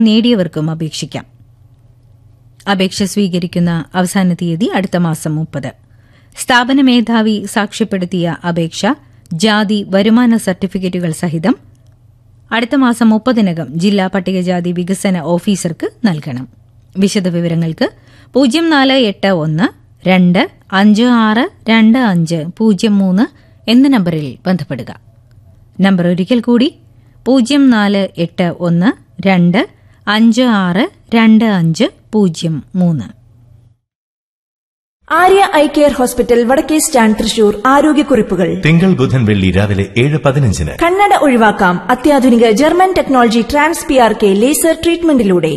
നേടിയവർക്കും അപേക്ഷിക്കാം അപേക്ഷ സ്വീകരിക്കുന്ന അവസാന തീയതി അടുത്ത മാസം മുപ്പത് സ്ഥാപന മേധാവി സാക്ഷ്യപ്പെടുത്തിയ അപേക്ഷ ജാതി വരുമാന സർട്ടിഫിക്കറ്റുകൾ സഹിതം അടുത്ത മാസം മുപ്പതിനകം ജില്ലാ പട്ടികജാതി വികസന ഓഫീസർക്ക് നൽകണം വിശദവിവരങ്ങൾക്ക് പൂജ്യം നാല് എട്ട് ഒന്ന് രണ്ട് അഞ്ച് ആറ് രണ്ട് അഞ്ച് പൂജ്യം മൂന്ന് എന്ന നമ്പറിൽ ബന്ധപ്പെടുക നമ്പർ ഒരിക്കൽ കൂടി പൂജ്യം നാല് എട്ട് ഒന്ന് രണ്ട് അഞ്ച് ആറ് രണ്ട് അഞ്ച് പൂജ്യം മൂന്ന് ആര്യ ഐ കെയർ ഹോസ്പിറ്റൽ വടക്കേ സ്റ്റാൻഡ് തൃശൂർ ആരോഗ്യക്കുറിപ്പുകൾ തിങ്കൾ ബുധൻ വെള്ളി രാവിലെ ഏഴ് പതിനഞ്ചിന് കണ്ണട ഒഴിവാക്കാം അത്യാധുനിക German technology trans P R K laser ട്രീറ്റ്മെന്റിലൂടെ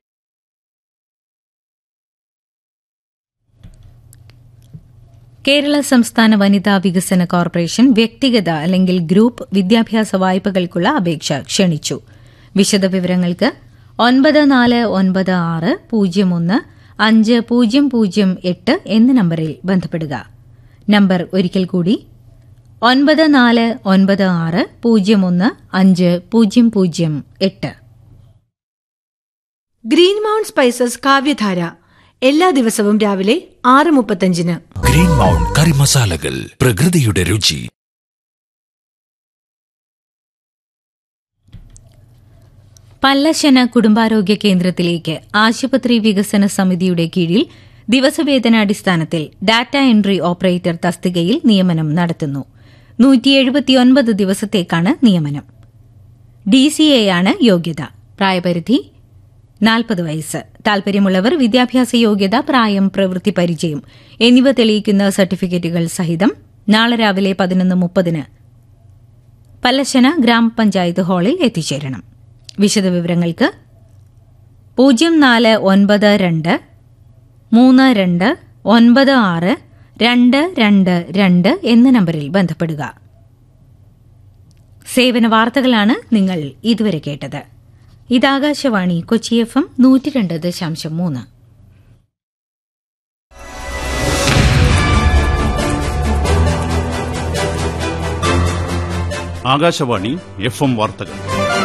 കേരള സംസ്ഥാന വനിതാ വികസന കോർപ്പറേഷൻ വ്യക്തിഗത അല്ലെങ്കിൽ ഗ്രൂപ്പ് വിദ്യാഭ്യാസ വായ്പകൾക്കുള്ള അപേക്ഷ ക്ഷണിച്ചു വിശദവിവരങ്ങൾക്ക് ഒൻപത് നാല് ഒൻപത് ആറ് പൂജ്യം ഒന്ന് അഞ്ച് പൂജ്യം പൂജ്യം എട്ട് എന്ന നമ്പറിൽ ബന്ധപ്പെടുക നമ്പർ ഒരിക്കൽ കൂടി ഒൻപത് നാല് ഒൻപത് ആറ് പൂജ്യം ഒന്ന് അഞ്ച് പൂജ്യം പൂജ്യം എട്ട് ഗ്രീൻ മൗണ്ട് സ്പൈസസ് കാവ്യധാര എല്ലാ ദിവസവും രാവിലെ ആറ് മുപ്പത്തഞ്ചിന് ഗ്രീൻ മൗണ്ട് കറി മസാലകൾ പ്രകൃതിയുടെ രുചി പല്ലശന കുടുംബാരോഗ്യ കേന്ദ്രത്തിലേക്ക് ആശുപത്രി വികസന സമിതിയുടെ കീഴിൽ ദിവസവേതനാടിസ്ഥാനത്തിൽ ഡാറ്റ എൻട്രി ഓപ്പറേറ്റർ തസ്തികയിൽ നിയമനം നടത്തുന്നു നൂറ്റിയെഴുപത്തിയൊൻപത് ദിവസത്തേക്കാണ് നിയമനം ഡിസിഎയാണ് യോഗ്യത പ്രായപരിധി നാൽപ്പത് വയസ്സ് താൽപര്യമുള്ളവർ വിദ്യാഭ്യാസ യോഗ്യത പ്രായം പ്രവൃത്തി പരിചയം എന്നിവ തെളിയിക്കുന്ന സർട്ടിഫിക്കറ്റുകൾ സഹിതം നാളെ രാവിലെ പതിനൊന്ന് മുപ്പതിന് പല്ലശന ഗ്രാമപഞ്ചായത്ത് ഹാളിൽ എത്തിച്ചേരണം വിശദവിവരങ്ങൾക്ക് പൂജ്യം നാല് ഒൻപത് രണ്ട് മൂന്ന് രണ്ട് ഒൻപത് ആറ് രണ്ട് രണ്ട് രണ്ട് എന്ന നമ്പറിൽ ബന്ധപ്പെടുക സേവന വാർത്തകളാണ് നിങ്ങൾ ഇതുവരെ കേട്ടത് ഇത് ആകാശവാണി കൊച്ചി എഫ് എം നൂറ്റി രണ്ട് ദശാംശം മൂന്ന് ആകാശവാണി എഫ് എം വാർത്തകൾ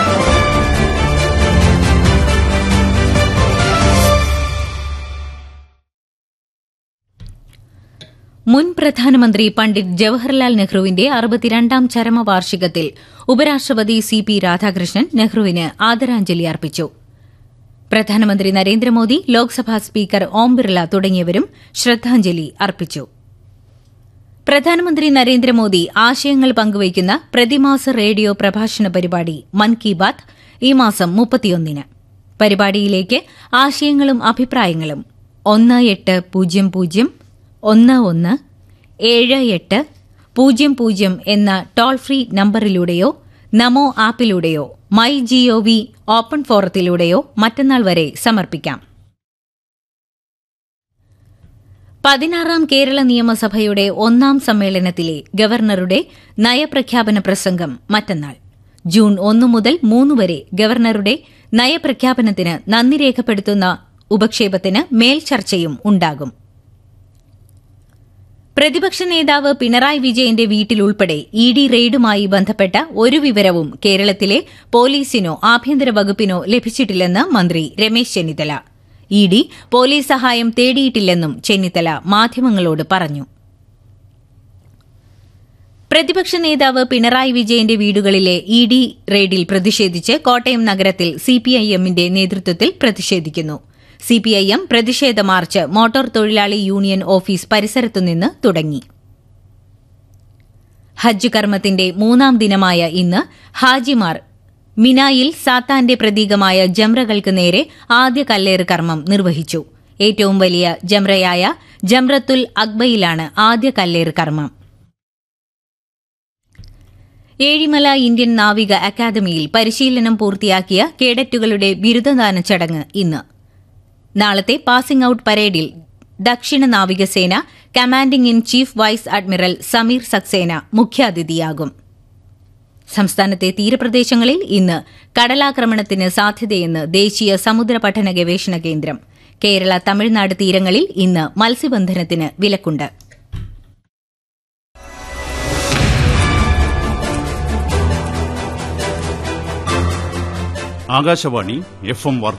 മുൻ പ്രധാനമന്ത്രി പണ്ഡിറ്റ് ജവഹർലാൽ നെഹ്റുവിന്റെ അറുപത്തിരണ്ടാം ചരമവാർഷികത്തിൽ ഉപരാഷ്ട്രപതി സി പി രാധാകൃഷ്ണൻ നെഹ്റുവിന് ആദരാഞ്ജലി അർപ്പിച്ചു പ്രധാനമന്ത്രി നരേന്ദ്രമോദി ലോക്സഭാ സ്പീക്കർ ഓം ബിർള തുടങ്ങിയവരും ശ്രദ്ധാഞ്ജലി അർപ്പിച്ചു പ്രധാനമന്ത്രി നരേന്ദ്രമോദി ആശയങ്ങൾ പങ്കുവയ്ക്കുന്ന പ്രതിമാസ റേഡിയോ പ്രഭാഷണ പരിപാടി മൻ കി ബാത് ഈ മാസം മുപ്പത്തിയൊന്നിന് പരിപാടിയിലേക്ക് ആശയങ്ങളും അഭിപ്രായങ്ങളും ഒന്ന് എട്ട് പൂജ്യം പൂജ്യം ഒന്ന് ഒന്ന് ഏഴ് എട്ട് പൂജ്യം പൂജ്യം എന്ന ടോൾ ഫ്രീ നമ്പറിലൂടെയോ നമോ ആപ്പിലൂടെയോ മൈ ജിഒവി ഓപ്പൺ ഫോറത്തിലൂടെയോ മറ്റന്നാൾ വരെ സമർപ്പിക്കാം പതിനാറാം കേരള നിയമസഭയുടെ ഒന്നാം സമ്മേളനത്തിലെ ഗവർണറുടെ നയപ്രഖ്യാപന പ്രസംഗം മറ്റന്നാൾ ജൂൺ ഒന്ന് മുതൽ മൂന്ന് വരെ ഗവർണറുടെ നയപ്രഖ്യാപനത്തിന് നന്ദി രേഖപ്പെടുത്തുന്ന ഉപക്ഷേപത്തിന് മേൽചർച്ചയും ഉണ്ടാകും പ്രതിപക്ഷ നേതാവ് പിണറായി വിജയന്റെ വീട്ടിലുൾപ്പെടെ ഇ ഡി റെയ്ഡുമായി ബന്ധപ്പെട്ട ഒരു വിവരവും കേരളത്തിലെ പോലീസിനോ ആഭ്യന്തര വകുപ്പിനോ ലഭിച്ചിട്ടില്ലെന്ന് മന്ത്രി Ramesh Chennithala E D police സഹായം തേടിയിട്ടില്ലെന്നും ചെന്നിത്തല മാധ്യമങ്ങളോട് പറഞ്ഞു പ്രതിപക്ഷ നേതാവ് പിണറായി വിജയന്റെ വീടുകളിലെ ഇ ഡി റെയ്ഡിൽ പ്രതിഷേധിച്ച് കോട്ടയം നഗരത്തിൽ സിപിഐഎമ്മിന്റെ നേതൃത്വത്തിൽ പ്രതിഷേധിക്കുന്നു സിപിഐഎം പ്രതിഷേധ മാർച്ച് മോട്ടോർ തൊഴിലാളി യൂണിയൻ ഓഫീസ് പരിസരത്തുനിന്ന് തുടങ്ങി ഹജ്ജ് കർമ്മത്തിന്റെ മൂന്നാം ദിനമായ ഇന്ന് ഹാജിമാർ മിനായിൽ സാത്താന്റെ പ്രതീകമായ ജംറകൾക്ക് നേരെ ആദ്യ കല്ലേറ് കർമ്മം നിർവഹിച്ചു ഏറ്റവും വലിയ ജംറയായ ജംറത്തുൽ അക്ബയിലാണ് ആദ്യ കല്ലേറ് കർമ്മം ഏഴിമല ഇന്ത്യൻ നാവിക അക്കാദമിയിൽ പരിശീലനം പൂർത്തിയാക്കിയ കേഡറ്റുകളുടെ ബിരുദദാന ചടങ്ങ് ഇന്ന് നാളത്തെ പാസിംഗ് ഔട്ട് പരേഡിൽ ദക്ഷിണ നാവികസേന commanding in chief vice admiral Sameer Saxena മുഖ്യാതിഥിയാകും സംസ്ഥാനത്തെ തീരപ്രദേശങ്ങളിൽ ഇന്ന് കടലാക്രമണത്തിന് സാധ്യതയെന്ന് ദേശീയ സമുദ്ര പഠന ഗവേഷണ കേന്ദ്രം കേരള തമിഴ്നാട് തീരങ്ങളിൽ ഇന്ന് മത്സ്യബന്ധനത്തിന് വിലക്കുണ്ട് ആകാശവാണി എഫ് എം വാർത്തകൾ